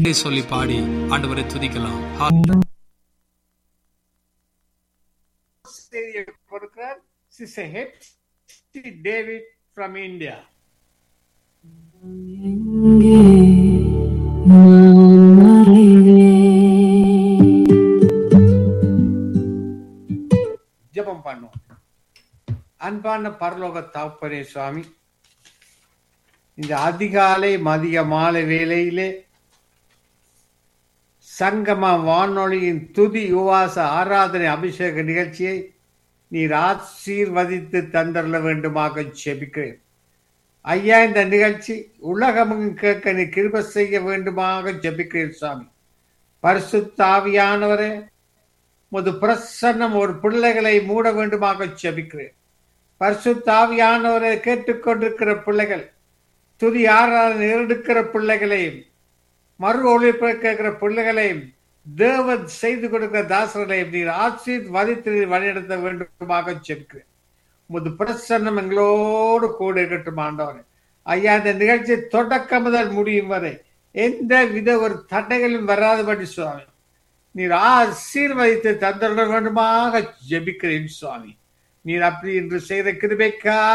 இதை சொல்லி பாடி ஆண்டவரை துதிக்கலாம் ஹா- செய்தியை கொடுக்கிறார் sister Hepsi David from India எங்கே நான் மறைவேன் ஜெபம் பண்ணுவோம் அன்பான பரலோக தாப்பரே சுவாமி இந்த அதிகாலை மதிய மாலை வேளையிலே சங்கம வானொலியின் துதி உவாச ஆராதனை அபிஷேக நிகழ்ச்சியை நீர் ஆசீர்வதித்து தந்தரல வேண்டுமாக செபிக்கிறேன் ஐயா இந்த நிகழ்ச்சி உலகமும் கேட்க நீ கிருப செய்ய வேண்டுமாக ஜெபிக்கிறேன் சுவாமி பரிசுத்தாவியானவரே உமது பிரசன்னம் ஒரு பிள்ளைகளை மூட வேண்டுமாக ஜெபிக்கிறேன் பரிசுத்தாவியானவரை கேட்டுக்கொண்டிருக்கிற பிள்ளைகள் துதி ஆராதனை எடுக்கிற பிள்ளைகளையும் மறு ஒளிபர கேட்கிற பிள்ளைகளையும் தேவன் செய்து கொடுக்கிற தாசர்களையும் நீர் ஆசீர்வதித்து நீர் வழிநடத்த வேண்டுமாக ஜெபிக்கிறேன் உமது பிரசன்னம் எங்களோடு கூட இருக்கட்டும் ஆண்டவரே ஐயா இந்த நிகழ்ச்சி தொடக்கம் முதல் முடியும் வரை எந்த வித ஒரு தடைகளும் வராதபடி சுவாமி நீர் ஆசீர்வதித்து தந்தருட வேண்டுமாக ஜெபிக்கிறேன் சுவாமி நீர் அப்படி என்று செய்த கிருபைக்கா